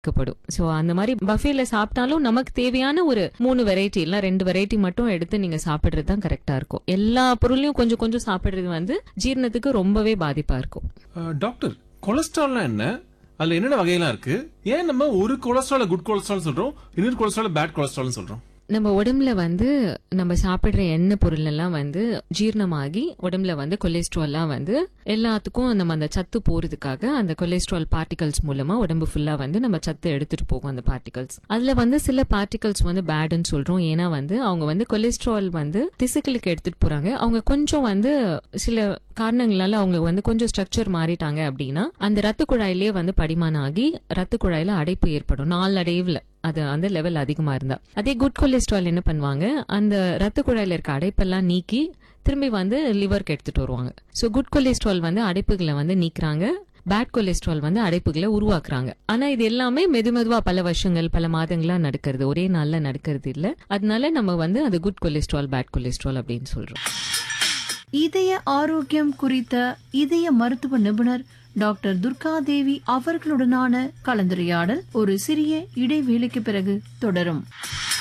க்கப்படும் so அந்த மாதிரி பஃபேல சாப்பிட்டாலும் நமக்கு தேவையான ஒரு மூணு வெரைட்டி இல்ல ரெண்டு வெரைட்டி மட்டும் எடுத்து நீங்க சாப்பிடுறது தான் கரெக்டா இருக்கும் எல்லா பொருளையும் கொஞ்சம் கொஞ்சம் சாப்பிடுறது வந்து ஜீரணத்துக்கு ரொம்பவே பாதிப்பா இருக்கும் அஹ், டாக்டர் கொலஸ்ட்ரால்னா என்ன அதுல என்னென்ன வகையெல்லாம் இருக்கு ஏன் நம்ம ஒரு கொலஸ்ட்ரால குட் கொலஸ்ட்ரால் சொல்றோம் இன்னொரு கொலஸ்ட்ரால பேட் கொலஸ்ட்ரால் சொல்றோம் நம்ம உடம்புல வந்து நம்ம சாப்பிடுற எண்ணெய் பொருள் எல்லாம் வந்து ஜீரணமாகி உடம்புல வந்து கொலஸ்ட்ரால்லாம் வந்து எல்லாத்துக்கும் நம்ம அந்த சத்து போறதுக்காக அந்த கொலஸ்ட்ரால் பார்ட்டிகல்ஸ் மூலமா உடம்பு ஃபுல்லா வந்து நம்ம சத்து எடுத்துட்டு போகும் அந்த பார்ட்டிகல்ஸ் அதுல வந்து சில பார்ட்டிகல்ஸ் வந்து பேடுன்னு சொல்றோம் ஏன்னா வந்து அவங்க வந்து கொலஸ்ட்ரால் வந்து திசுக்களுக்கு எடுத்துட்டு போறாங்க அவங்க கொஞ்சம் வந்து சில காரணங்களால அவங்க வந்து கொஞ்சம் ஸ்ட்ரக்சர் மாறிட்டாங்க அப்படின்னா அந்த ரத்த குழாயிலேயே வந்து படிமானம் ஆகி ரத்த குழாயில அடைப்பு ஏற்படும் நாளடைவுல அது அந்த லெவல் அதிகமா இருந்தா அதே குட் கொலஸ்ட்ரால் என்ன பண்ணுவாங்க அந்த ரத்த குழாயில இருக்க அடைப்பெல்லாம் நீக்கி திரும்பி வந்து லிவருக்கு எடுத்துட்டு வருவாங்க சோ குட் கொலஸ்ட்ரால் வந்து அடைப்புகளை வந்து நீக்குறாங்க பேட் கொலஸ்ட்ரால் வந்து அடைப்புகளை உருவாக்குறாங்க ஆனா இது எல்லாமே மெது மெதுவா பல வருஷங்கள் பல மாதங்களா நடக்கிறது ஒரே நாள்ல நடக்கிறது இல்ல அதனால நம்ம வந்து அது குட் கொலஸ்ட்ரால் பேட் கொலஸ்ட்ரால் அப்படின்னு சொல்றோம் இதய ஆரோக்கியம் குறித்த இதய மருத்துவ நிபுணர் டாக்டர் துர்கா தேவி அவர்களுடனான கலந்துரையாடல் ஒரு சிறிய இடைவேளைக்கு பிறகு தொடரும்